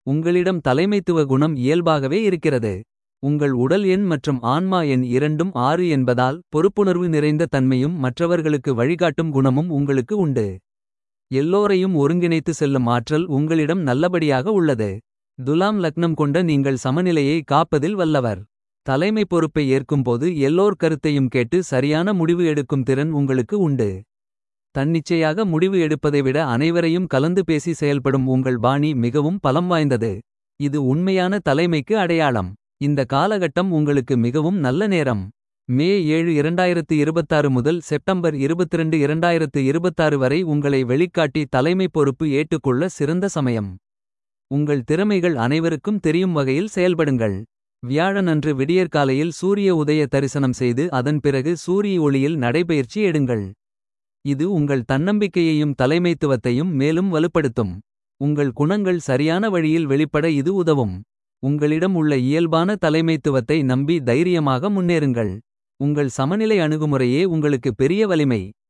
உங்களிடம் தலைமைத்துவ குணம் இயல்பாகவே இருக்கிறது. உங்கள் உடல் எண் மற்றும் ஆன்மா எண் இரண்டும் ஆறு என்பதால். பொறுப்புணர்வு நிறைந்த தன்மையும் மற்றவர்களுக்கு வழிகாட்டும் குணமும் உங்களுக்கு உண்டு. எல்லோரையும் ஒருங்கிணைத்து செல்லும் ஆற்றல் உங்களிடம் நல்லபடியாக உள்ளது. துலாம் லக்னம் கொண்ட நீங்கள் சமநிலையை காப்பதில் வல்லவர். தலைமை பொறுப்பை ஏற்கும்போது எல்லோர் கருத்தையும் கேட்டு சரியான முடிவு எடுக்கும் திறன் உங்களுக்கு உண்டு. தன்னிச்சையாக முடிவு எடுப்பதை விட அனைவரையும் கலந்து பேசி செயல்படும் உங்கள் பாணி மிகவும் பலம் வாய்ந்தது. இது உண்மையான தலைமைக்கு அடையாளம். இந்த காலகட்டம் உங்களுக்கு மிகவும் நல்ல நேரம். மே 7 2026 முதல் செப்டம்பர் 22 2026 வரை உங்களை வெளிக்காட்டி தலைமை பொறுப்பு ஏற்றுக்கொள்ள சிறந்த சமயம். உங்கள் திறமைகள் அனைவருக்கும் தெரியும் வகையில் செயல்படுங்கள். வியாழன் அன்று விடியற்காலையில் சூரிய உதய தரிசனம் செய்து அதன் பிறகு சூரிய ஒளியில் நடைபயிற்சி எடுங்கள். இது உங்கள் தன்னம்பிக்கையையும் தலைமைத்துவத்தையும் மேலும் வலுப்படுத்தும். உங்கள் குணங்கள் சரியான வழியில் வெளிப்பட இது உதவும். உங்களிடம் உள்ள இயல்பான தலைமைத்துவத்தை நம்பி தைரியமாக முன்னேறுங்கள். உங்கள் சமநிலை அணுகுமுறையே உங்களுக்கு பெரிய வலிமை.